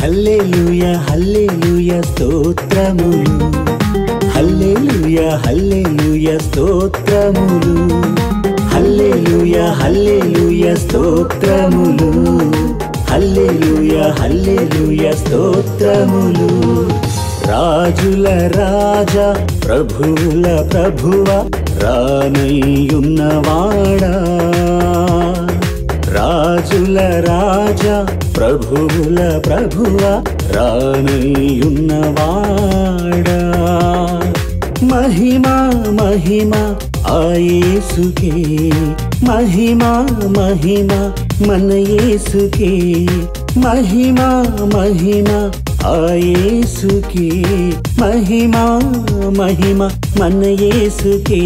హల్లెలూయ హల్లెలూయ స్తోత్రములు హల్లెలూయ హల్లెలూయ స్తోత్రములు హల్లెలూయ హల్లెలూయ స్తోత్రములు హల్లెలూయ హల్లెలూయ స్తోత్రములు రాజుల రాజా ప్రభువుల ప్రభువ రానయ్యున్నవాడా రాజుల రాజా ప్రభువుల ప్రభువ రానయ్యున్నవాడా మహిమా మహిమా ఆయేసుకే మహిమా మహిమా మన యేసుకే మహిమా మహిమా ఆయేసుకే మహిమా మహిమా మన యేసుకే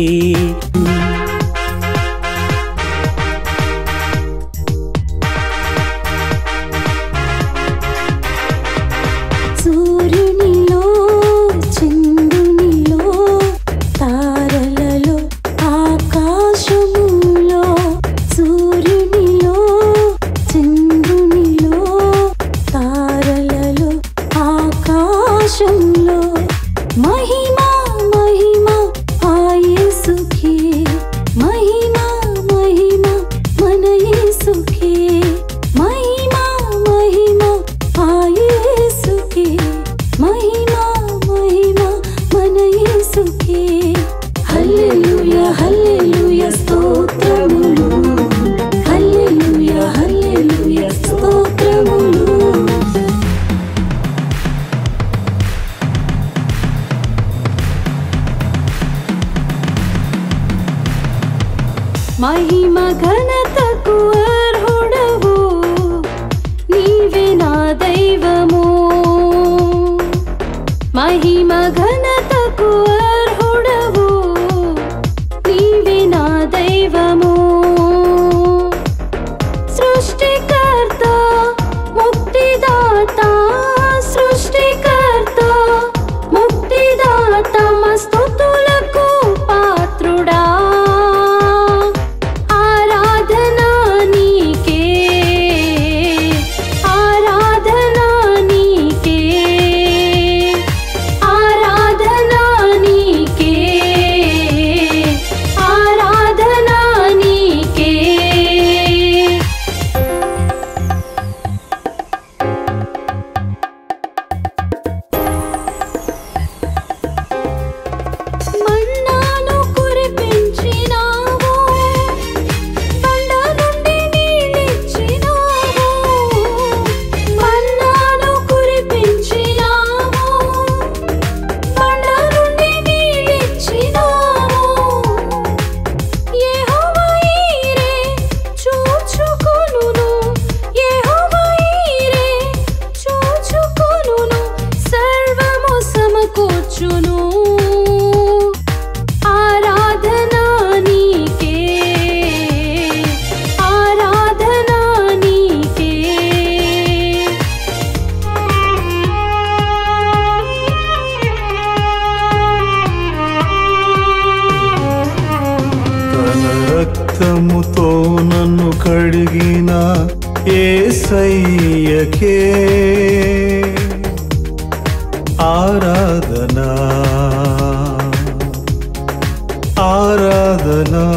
సూర్యునిలో చంద్రునిలో తారలలో ఆకాశములో సూర్యునిలో చంద్రునిలో తారలలో ఆకాశంలో మహిమా మహిమా ఆయేసుకే మహిమా మహిమా మన యేసుకే మహిమా మహిమా ఆయేసుకే మహిమా మహిమా మన యేసుకే హల్లెలూయా హల్లెలూయా స్తోత్రములు హల్లెలూయా హల్లెలూయా స్తోత్రములు మహిమ ఘనతకు అర్హుడవు నీవే నా దైవము మహిమ ఘనతకు అర్హుడవు నీవే నా దైవము సృష్టికర్త ముక్తిదాత సృష్టికర్త ముక్తిదాత మస్తుతులకు పాత్రుడా ఆరాధనా నీకే ఆరాధనా నీకే ఆరాధనా నీకే ఆరాధనా నీకే మన్నాను కురిపించినావు బండ నుండి నీళ్ళిచ్చినావు మన్నాను కురిపించినావు బండ నుండి నీళ్ళిచ్చినావు యెహోవా ఈరే చూచుకొనును యెహోవా ఈరే చూచుకొనును సర్వము సమకూర్చును ఆరాధనా నీకే ఆరాధనా నీకే తన రక్తముతో నన్ను కడిగిన ఏసయ్యకే ఆరాధనా ఆరాధనా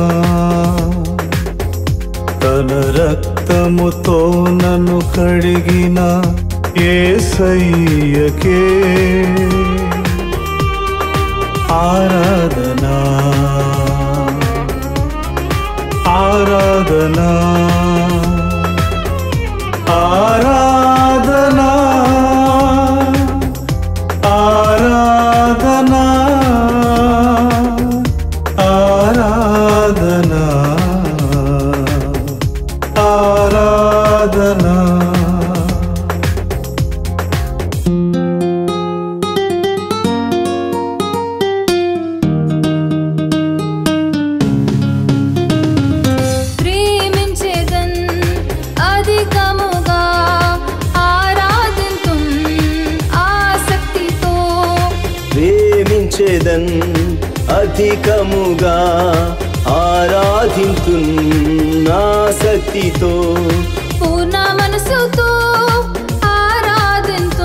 తన రక్తముతో నన్ను కడిగిన ఏసయ్యకే ఆరాధనా ఆరాధనా ఆరాధనా ఆరాధనా ఆరాధనా ఆరాధనా ప్రేమించేదన్ అధికముగా ఆరాధింతున్ ఆసక్తితో ప్రేమించేదన్ అధికముగా ఆరాధింతున్నాసక్తితో పూర్ణ మనసుతో ఆరాధింతు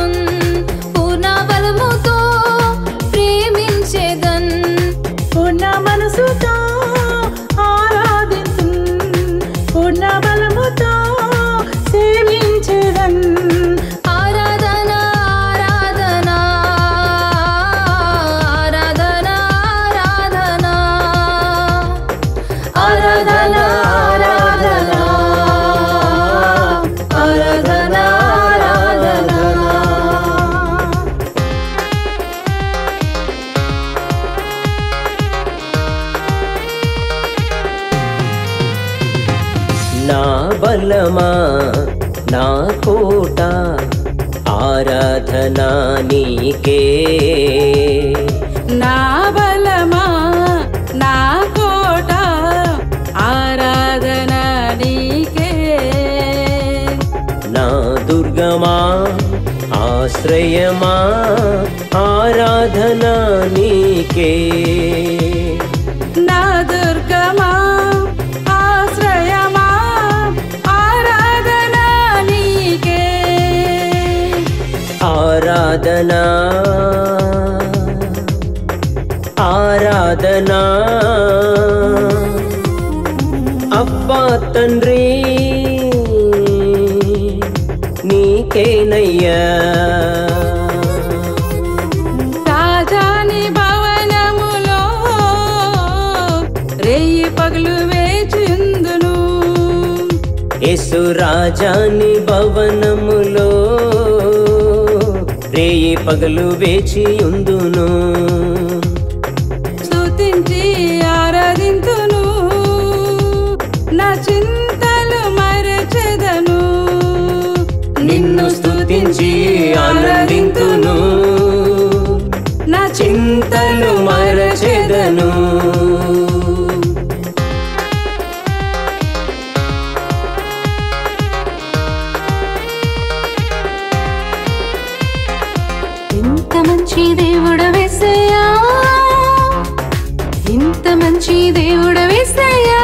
ఆరాధనా నీకే నా బలమా నా కోట ఆరాధన నీకే నా దుర్గమా ఆశ్రయమా ఆరాధనా నీకే నా దుర్గమా ఆశ్రయమా ఆరాధన నీకే ఆరాధనా ఆరాధనా అబ్బా తండ్రి నీకేనయ్యా రాజాని భవనములో రేయి పగలు వేచిందును యేసు రాజాని భవనములో రేయి పగలు వేచి ఉందును స్తుతించి ఆరాధింతును నా చింతలు మరచెదను నిన్ను స్తుతించి ఆనందింతును నా చింతలు మరచెదను ఇంత మంచి దేవుడు వేసయ్యా ఇంత మంచి దేవుడు వేసయ్యా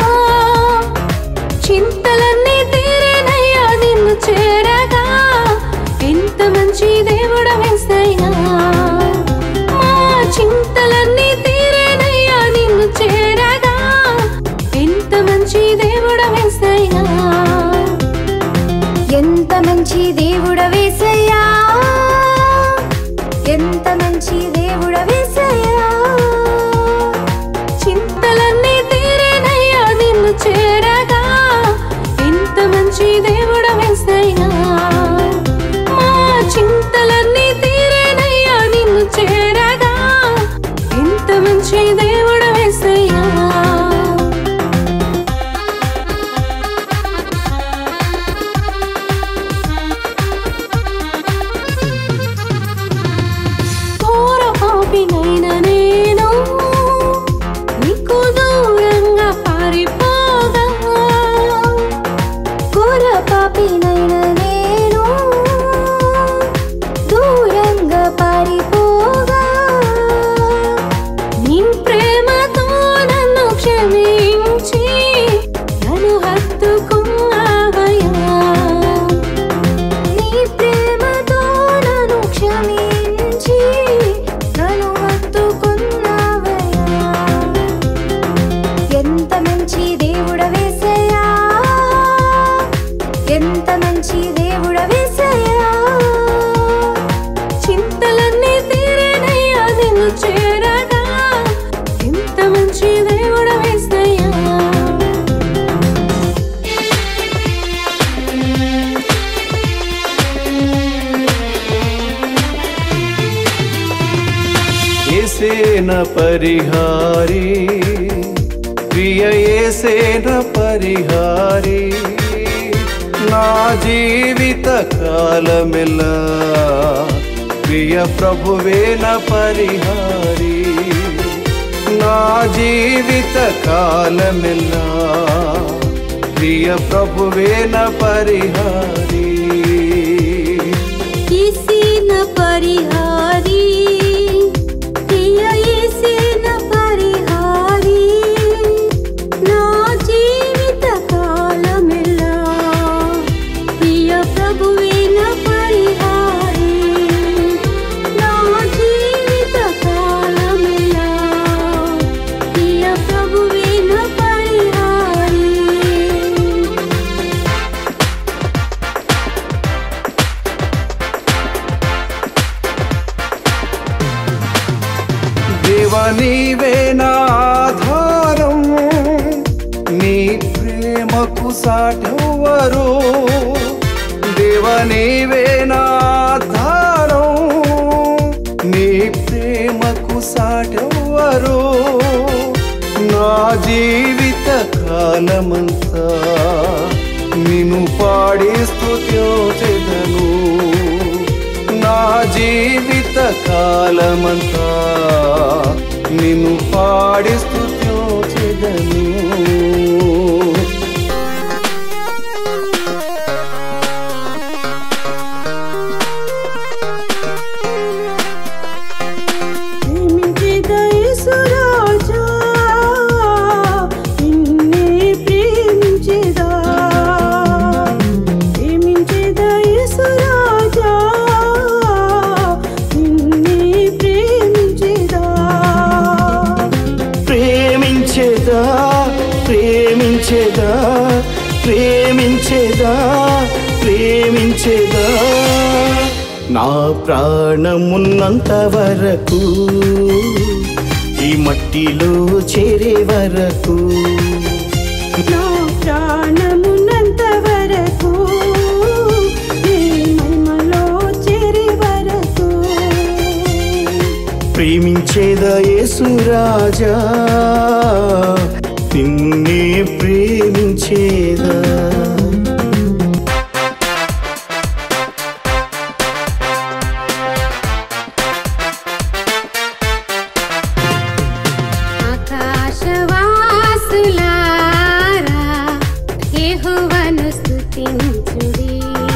చింతలన్నీ తీరేనయ్యా నిన్ను చేరగా ఎంత మంచి దేవుడు వేసయ్యా మా చింతలన్నీ తీరేనయ్యా నిన్ను చేరగా ఎంత మంచి దేవుడు వేసయ్యా ఎంత మంచి దేవుడ వేసయ్యా ఎంత మంచి దేవుడ వేసయ్యా చింతలన్నీ తీరేనయ్యా నిన్ను చేరగా ఎంత మంచి దేవుడు వేసయ్యా మా చింతలన్నీ తీరేనయ్యా నిన్ను చేరగా ఎంత మంచి దేవుడు వేసయ్యా ఘోర పాపినైన నేను నీకు దూరంగా పారిపోగా ఘోర పాపినైన నేను దూరంగా పారిపోగా నీ ప్రేమతో నన్ను క్షమించి నన్ను హత్తుకున్నావయ్యా నీ ప్రేమతో నన్ను క్షమించి నన్ను హత్తుకున్నావయ్యా ఎంత మంచి దేవుడ వేసయ్యా ఎంత మంచి దేవుడ వేసయ్యా చింతలన్నీ తీరేనయ్యా నిన్ను చేరగా ఎంత మంచి దేవుడు వేసయ్యా ఏసేన పరిహారి ప్రియ ఏసేన పరిహారి నా జీవిత కాలమెల్లా ప్రియ ప్రభువేన పరిహారి నా జీవిత కాలమెల్లా ప్రియ ప్రభువేన పరిహారి ఈసిన పరిహారి ప్రియ ఈసిన పరిహారి నా జీవిత కాలమెల్లా ప్రియ ప్రభువిన పరిహారి నా జీవిత కాలమెల్లా ప్రియ ప్రభువిన పరిహారి దేవ నీవే నా ఆధారం నీ ప్రేమకు సాటెవ్వరు దేవ నీవే నా ఆధారం నీ ప్రేమకు సాటెవ్వరు నా జీవిత కాలమంతా నిన్ను పాడి స్తుత్యోచెదను నా జీవితకాలమంతా నిన్ను పాడి స్తుతించెదను ప్రేమించేదా యేసురాజా, నిన్నే ప్రేమించేదా. ప్రేమించేదా యేసురాజా, నిన్నే ప్రేమించేదా. ప్రేమించేదా ప్రేమించేదా ప్రేమించేదా ప్రేమించేదా నా ప్రాణమున్నంత వరకు ఈ మట్టిలో చేరే వరకు నా ప్రాణమున్నంత వరకు, నీ మహిమలో చేరే వరకు ప్రేమించేదా యేసురాజా నిన్నే ప్రేమించేదా ఆకాశవాసులారా యెహోవాను స్తుతించుడి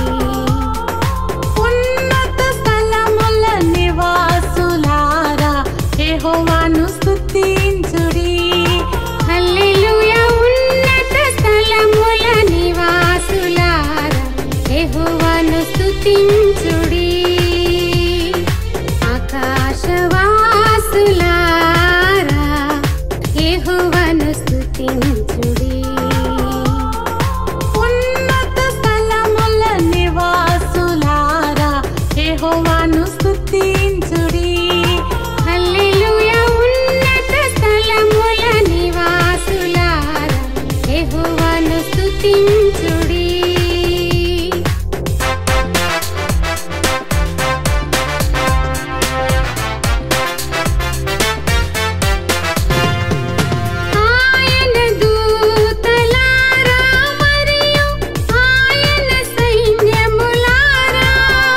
ఉన్నత స్థలముల నివాసులారా యెహోవాను స్తుతించుడి హల్లెలూయా ఉన్నత స్థలముల నివాసులారా యెహోవాను స్తుతించుడి ఆకాశవాసులారా యెహోవాను స్తుతించుడి ఉన్నత స్థలముల నివాసులారా యెహోవాను స్తుతించుడి హల్లెలూయా ఉన్నత స్థలముల నివాసులారా యెహోవాను స్తుతించుడి ఆయన దూతలారా మరియు ఆయన సైన్యములారా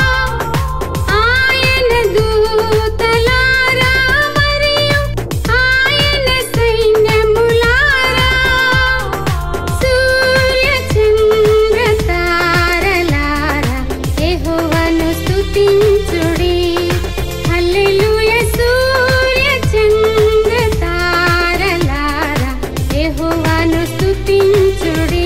ఆయన దూతలారా మరియు ఆయన సైన్యములారా సూర్య చంద్ర తారలారా యెహోవాను స్తుతించుడి హల్లెలూయా సూర్య చంద్ర తారలారా యెహోవాను స్తుతించుడి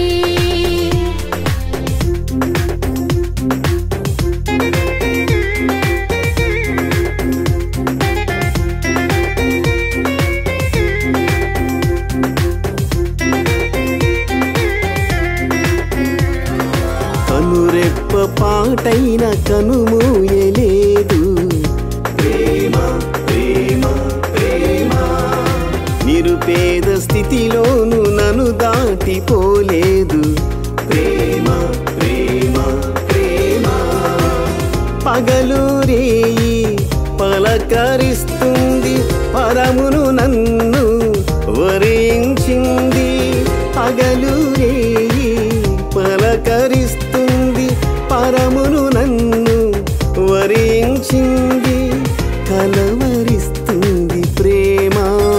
కనురెప్ప పాటైన కనుమూయలేదు ప్రేమ ప్రేమ ప్రేమ నిరుపేద స్థితిలోను నన్ను దాటిపోలేదు ప్రేమ ప్రేమ ప్రేమ పగలు రేయి పలకరిస్తుంది పరమును నన్ను వరించింది పగలు రేయి పలకరిస్తుంది పరమును నన్ను వరించింది కలవరిస్తుంది ప్రేమ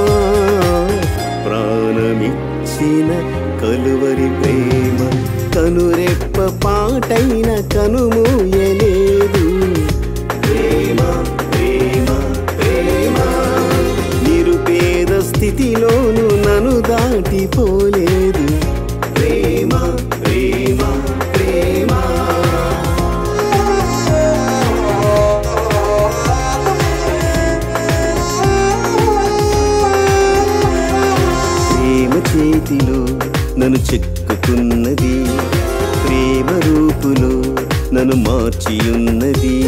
ప్రాణమిచ్చిన కలువరి ప్రేమ కనురెప్ప పాటైన కనుమూయలేదు ప్రేమ ప్రేమ ప్రేమ నిరుపేద స్థితిలోను నన్ను దాటిపోలేదు ప్రేమ ప్రేమ ప్రేమ ప్రేమ చేతిలో నన్ను చెక్కుతున్నది ప్రేమ రూపులో నన్ను మార్చియున్నది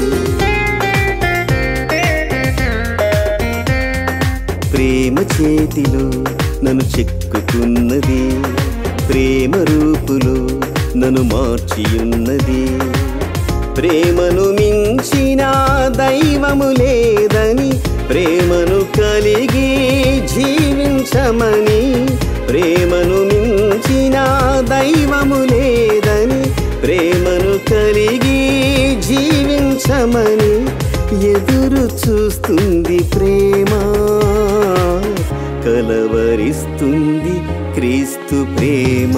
ప్రేమ చేతిలో నన్ను చెక్కుతున్నది ప్రేమ రూపులో నన్ను మార్చియున్నది ప్రేమను మించిన దైవము లేదని ప్రేమను కలిగి జీవించమని ప్రేమను మించిన దైవము లేదని ప్రేమను కలిగి జీవించమని ఎదురు చూస్తుంది ప్రేమ కలవరిస్తుంది క్రీస్తు ప్రేమ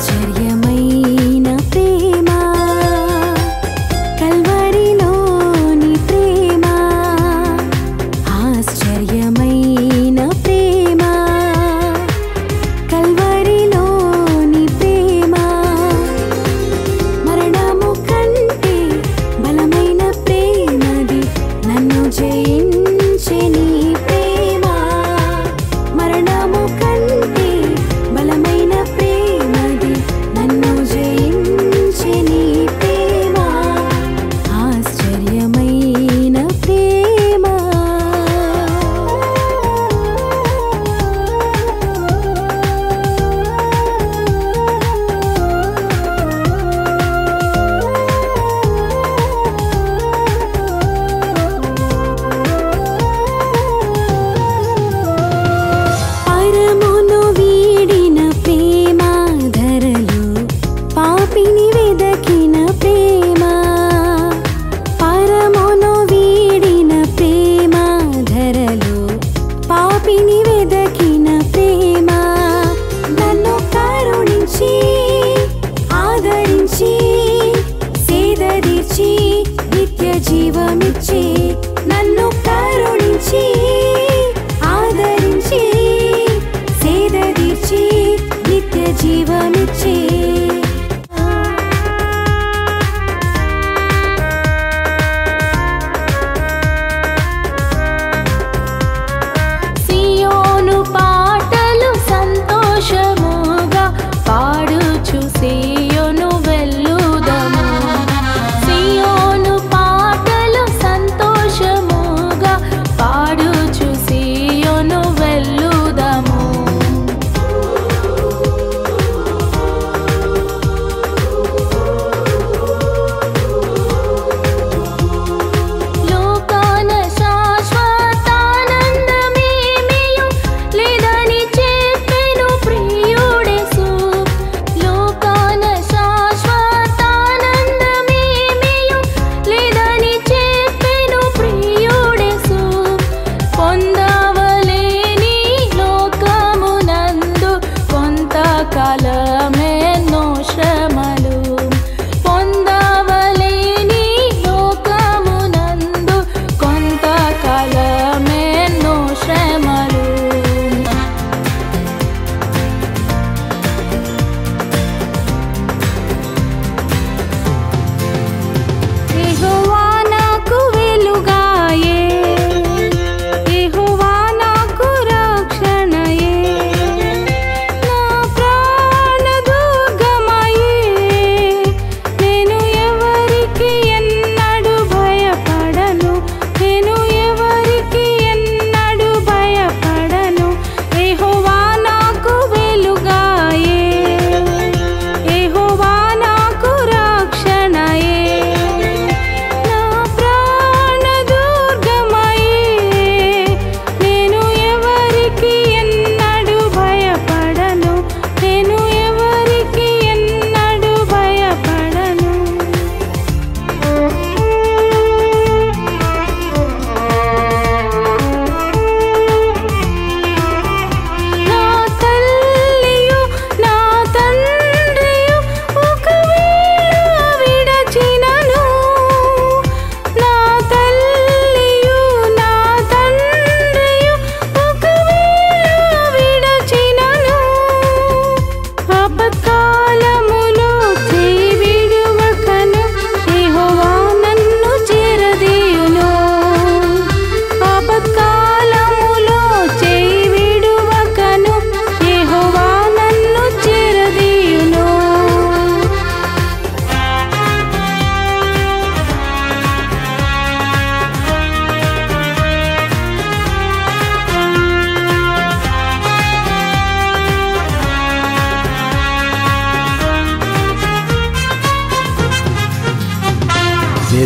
ఆశ్చర్యమైన ప్రేమ కల్వరిలో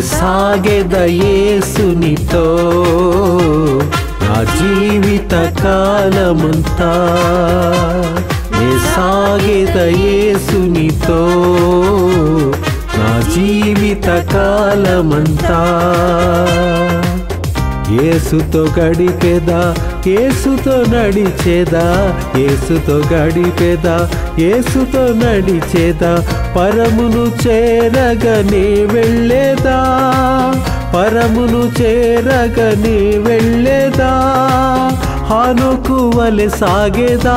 నే సాగెద యేసునితో నా జీవిత కాలమంతా నే సాగెద యేసునితో నా జీవిత కాలమంతా ఏసుతో గడిపేదా ఏసుతో నడిచేదా ఏసుతో గడిపేదా ఏసుతో నడిచేదా పరమును చేరగనే వెళ్ళేదా పరమును చేరగనే వెళ్ళేదా హానుకు వలె సాగేదా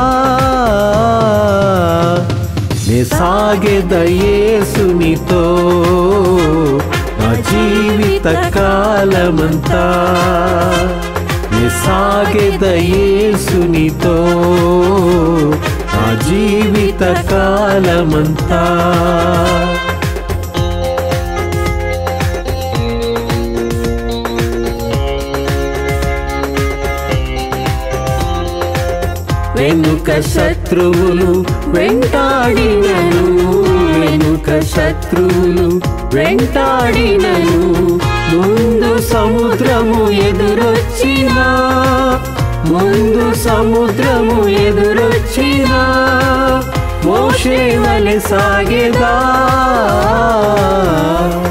నే సాగెద యేసునితో నా జీవిత కాలమంతా నే సాగెద యేసునితో నా జీవిత కాలమంతా వెనుక శత్రువులు వెంటాడినను వెనుక శత్రువులు వెంటాడినను ముందు సముద్రము ఎదురొచ్చినా ముందు సముద్రము ఎదురొచ్చినా మోషే వలె సాగేదా